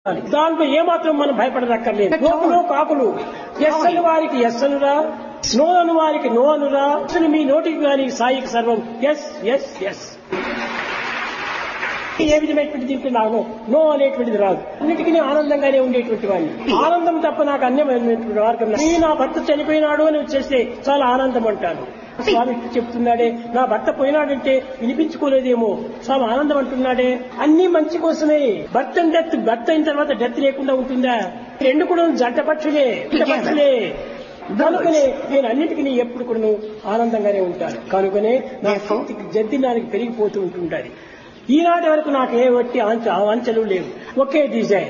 దాంట్లో ఏమాత్రం మనం భయపడదక్కర్లేదు నోకులో కాకులు ఎస్ అని వారికి ఎస్ అనురా నో అని వారికి నో అనురా అసలు మీ నోటికి కానీ సాయికి సర్వం ఎస్ ఎస్ ఎస్ ఏ విధమైనటువంటి దీంట్లో నాకు నో అనేటువంటిది రాదు అన్నిటికీ ఆనందంగానే ఉండేటువంటి వాడిని ఆనందం తప్ప నాకు అన్యమైనటువంటి మార్గం లేదు. ఈ నా భర్త చనిపోయినాడు అని వచ్చేస్తే చాలా ఆనందం అంటాను స్వామి ఇట్లా చెప్తున్నాడే నా భర్త పోయినాడంటే వినిపించుకోలేదేమో స్వామి ఆనందం అంటున్నాడే అన్ని మంచి కోసమే భర్త డెత్ భర్త అయిన తర్వాత డెత్ లేకుండా ఉంటుందా రెండు కూడా జంట పక్షులే జంట పక్షులే కనుకనే నేను అన్నిటికీ ఎప్పుడు కూడా ఆనందంగానే ఉంటాను కనుకనే నా శక్తికి జద్దినానికి పెరిగిపోతూ ఉంటుంటాది ఈనాటి వరకు నాకు ఏ వట్టి ఆంచ ఆంచలు లేవు ఒకే డిజైన్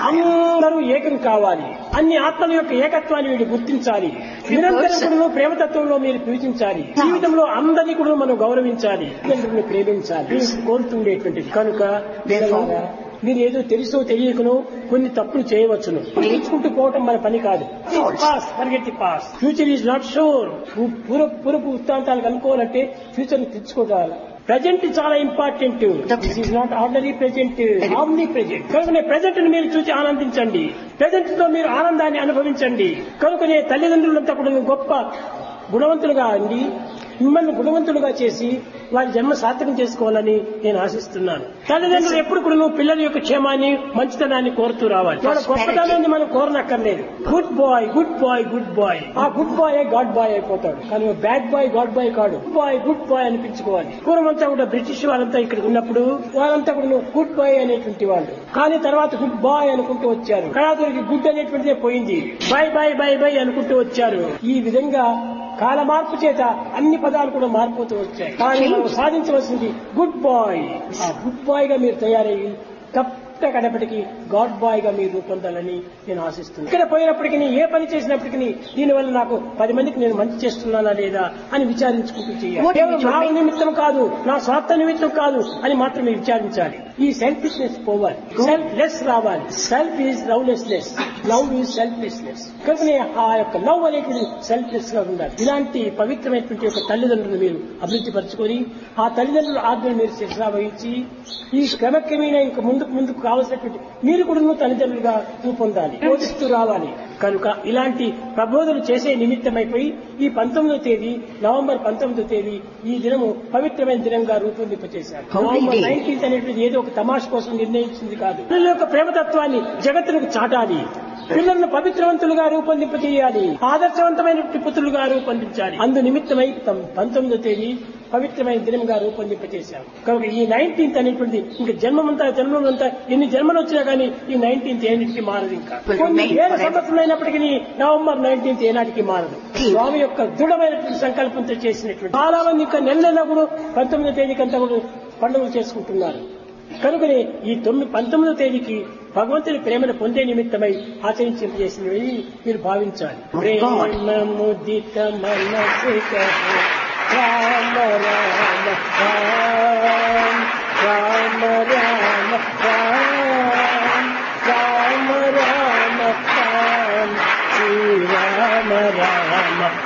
అందరూ ఏకం కావాలి అన్ని ఆత్మల యొక్క ఏకత్వాన్ని వీడు గుర్తించాలి నిరంతరం కూడా ప్రేమతత్వంలో మీరు పూజించాలి జీవితంలో అందరినీ కూడా మనం గౌరవించాలి తల్లిదండ్రులను ప్రేమించాలి ఇది కోరుతుండేటువంటిది కనుక పిల్లలారా, మీరు ఏదో తెలుసో తెలియకనో కొన్ని తప్పులు చేయవచ్చును నేర్చుకుంటూ పోవటం మన పని కాదు పాస్ పరిగెత్తి past future is not sure పూర్వ పూర్వపు వృత్తాంతాలు కనుక్కోవాలంటే ఫ్యూచర్ తెచ్చుకోవాలి ప్రజెంట్ చాలా important this is not ordinary present ఆమ్లీ ప్రెజెంట్ కనుకనే ప్రజెంట్ మీరు చూసి ఆనందించండి ప్రజెంట్ తో మీరు ఆనందాన్ని అనుభవించండి కనుకనే తల్లిదండ్రులంతా కూడా గొప్ప గుణవంతులుగా అండి మిమ్మల్ని గుణవంతులుగా చేసి వారి జన్మ సార్థకం చేసుకోవాలని నేను ఆశిస్తున్నాను తల్లిదండ్రులు ఎప్పుడు కూడా నువ్వు పిల్లల యొక్క క్షేమాన్ని మంచితనాన్ని కోరుతూ రావాలి వాళ్ళ గొప్పతనాన్ని మనం కోరనక్కర్లేదు good boy good boy good boy ఆ గుడ్ బాయ్ గాడ్ బాయ్ అయిపోతాడు కానీ బ్యాడ్ బాయ్ గాడ్ బాయ్ కాడు గుడ్ బాయ్ గుడ్ బాయ్ అనిపించుకోవాలి పూర్వమంతా కూడా బ్రిటిష్ వాళ్ళంతా ఇక్కడ ఉన్నప్పుడు వాళ్ళంతా కూడా గుడ్ బాయ్ అనేటువంటి వాళ్ళు కానీ తర్వాత గుడ్ బాయ్ అనుకుంటూ వచ్చారు కళాతురికి గుడ్ అనేటువంటిదే పోయింది బై బై బై బై అనుకుంటూ వచ్చారు ఈ విధంగా కాల మార్పు చేత అన్ని పదాలు కూడా మారిపోతూ వచ్చాయి కానీ మనం సాధించవలసింది గుడ్ బాయ్ ఆ గుడ్ బాయ్ గా మీరు తయారయ్యి తప్ప కడపటికి గాడ్ బాయ్ గా మీరు రూపొందాలని నేను ఆశిస్తున్నాను ఇక్కడ పోయినప్పటికీ ఏ పని చేసినప్పటికీ దీనివల్ల నాకు పది మందికి నేను మంచి చేస్తున్నానా లేదా అని విచారించుకుంటూ చేయాలి What కేవలం did you నా make? నిమిత్తం కాదు నా స్వార్థ నిమిత్తం కాదు అని మాత్రమే విచారించాలి ఈ సెల్ఫిష్నెస్ పోవాలి సెల్ఫ్ లెస్ రావాలి self is lovelessness love is selflessness కనుకనే ఆ యొక్క లవ్ అనేది సెల్ఫ్లెస్ గా ఉండాలి ఇలాంటి పవిత్రమైనటువంటి యొక్క తల్లిదండ్రులు మీరు అభివృద్ధి పరచుకొని ఆ తల్లిదండ్రుల ఆజ్ఞలు మీరు శిక్షణ వహించి ఈ క్రమక్రమేణా ఇంక ముందుకు ముందుకు కావలసినటువంటి మీరు కూడా తల్లిదండ్రులుగా రూపొందాలి బోధిస్తూ రావాలి కనుక ఇలాంటి ప్రబోధనలు చేసే నిమిత్తమైపోయి ఈ పంతొమ్మిదో తేదీ నవంబర్ పంతొమ్మిదో తేదీ ఈ దినము పవిత్రమైన దినంగా రూపొందింపచేశారు Holy నవంబర్ day. నైన్టీన్త్ అనేటువంటి ఏదో ఒక తమాష కోసం నిర్ణయించింది కాదు పిల్లల యొక్క ప్రేమతత్వాన్ని జగత్తులకు చాటాలి పిల్లలను పవిత్రవంతులుగా రూపొందింపజేయాలి ఆదర్శవంతమైనటువంటి పుత్రులుగా రూపొందించాలి అందు నిమిత్తమై తమ పంతొమ్మిదో తేదీ పవిత్రమైన దినంగా రూపొందింపచేశారు కనుక ఈ నైన్టీన్త్ అనేటువంటిది ఇంకా జన్మమంతా జన్మమంతా ఎన్ని జన్మలు వచ్చినా కానీ ఈ నైన్టీన్త్ ఏనాటికి మారదు ఇంకా Will కొన్ని remain వేల forever. సంవత్సరమైనప్పటికీ నవంబర్ నైన్టీన్త్ ఏనాటికి మారదు స్వామి యొక్క దృఢమైనటువంటి సంకల్పంతో చేసినటువంటి చాలా మంది ఇంకా నెల నెల కూడా పంతొమ్మిదో తేదీకంతా కూడా పండుగలు చేసుకుంటున్నారు కనుకనే ఈ తొమ్మిది పంతొమ్మిదో తేదీకి భగవంతుని ప్రేమను పొందే నిమిత్తమై ఆచరించేసినవి మీరు భావించాలి ప్రేమ ముదిత మనసు రామ రామ రామ రామ రామ